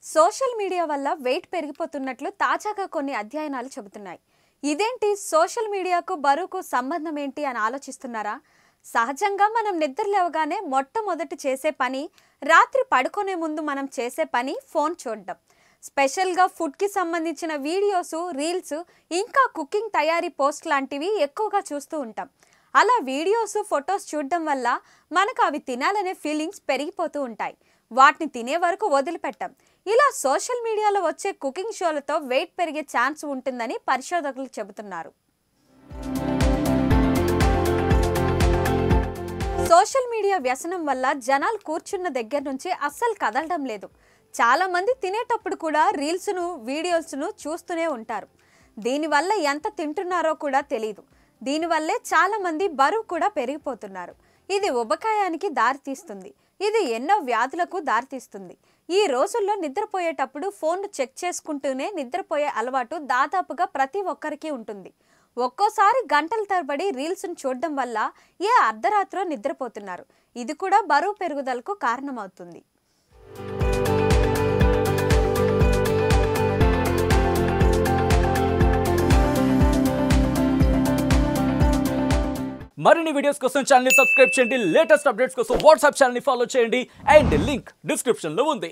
social media వల్ల weight పెరిగిపోతున్నట్లు తాజాగా కొన్ని అధ్యయనాలు చెబుతున్నాయి ఇదేంటి సోషల్ మీడియాకు బరువుకు సంబంధం ఏంటి అని ఆలోచిస్తున్నారా సహజంగా మనం నిద్ర లేవగానే మొట్టమొదటి చేసే పని రాత్రి పడుకునే ముందు మనం చేసే పని ఫోన్ చూడడం స్పెషల్గా ఫుడ్కి సంబంధించిన వీడియోస్ రీల్స్ ఇంకా కుకింగ్ తయారీ పోస్ట్ లాంటివి ఎక్కువగా చూస్తూ ఉంటాం అలా వీడియోస్ ఫొటోస్ చూడడం వల్ల మనకు అవి తినాలనే ఫీలింగ్స్ పెరిగిపోతూ ఉంటాయి వాటిని తినే వరకు వదిలిపెట్టాం ఇలా సోషల్ మీడియాలో వచ్చే కుకింగ్ షోలతో వెయిట్ పెరిగే ఛాన్స్ ఉంటుందని పరిశోధకులు చెబుతున్నారు సోషల్ మీడియా వ్యసనం వల్ల జనాలు కూర్చున్న దగ్గర నుంచి అస్సలు కదలడం లేదు చాలా మంది తినేటప్పుడు కూడా రీల్స్ను వీడియోస్ను చూస్తూనే ఉంటారు దీనివల్ల ఎంత తింటున్నారో కూడా తెలియదు దీనివల్లే చాలా మంది బరువు కూడా పెరిగిపోతున్నారు ఇది ఉబకాయానికి దారితీస్తుంది ఇది ఎన్నో వ్యాధులకు దారితీస్తుంది ఈ రోజుల్లో నిద్రపోయేటప్పుడు ఫోన్ చెక్ చేసుకుంటూనే నిద్రపోయే అలవాటు దాదాపుగా ప్రతి ఒక్కరికి ఉంటుంది ఒక్కోసారి గంటల తరబడి రీల్స్ను చూడడం వల్ల ఏ అర్ధరాత్రో నిద్రపోతున్నారు ఇది కూడా బరువు పెరుగుదలకు కారణమవుతుంది మరిన్ని వీడియోస్ కోసం ఛానల్ సబ్స్క్రైబ్ చేయండి లేటెస్ట్ అప్డేట్స్ కోసం వాట్సాప్ ఛానల్ ఫాలో చేయండి అండ్ లింక్ డిస్క్రిప్షన్ లో ఉంది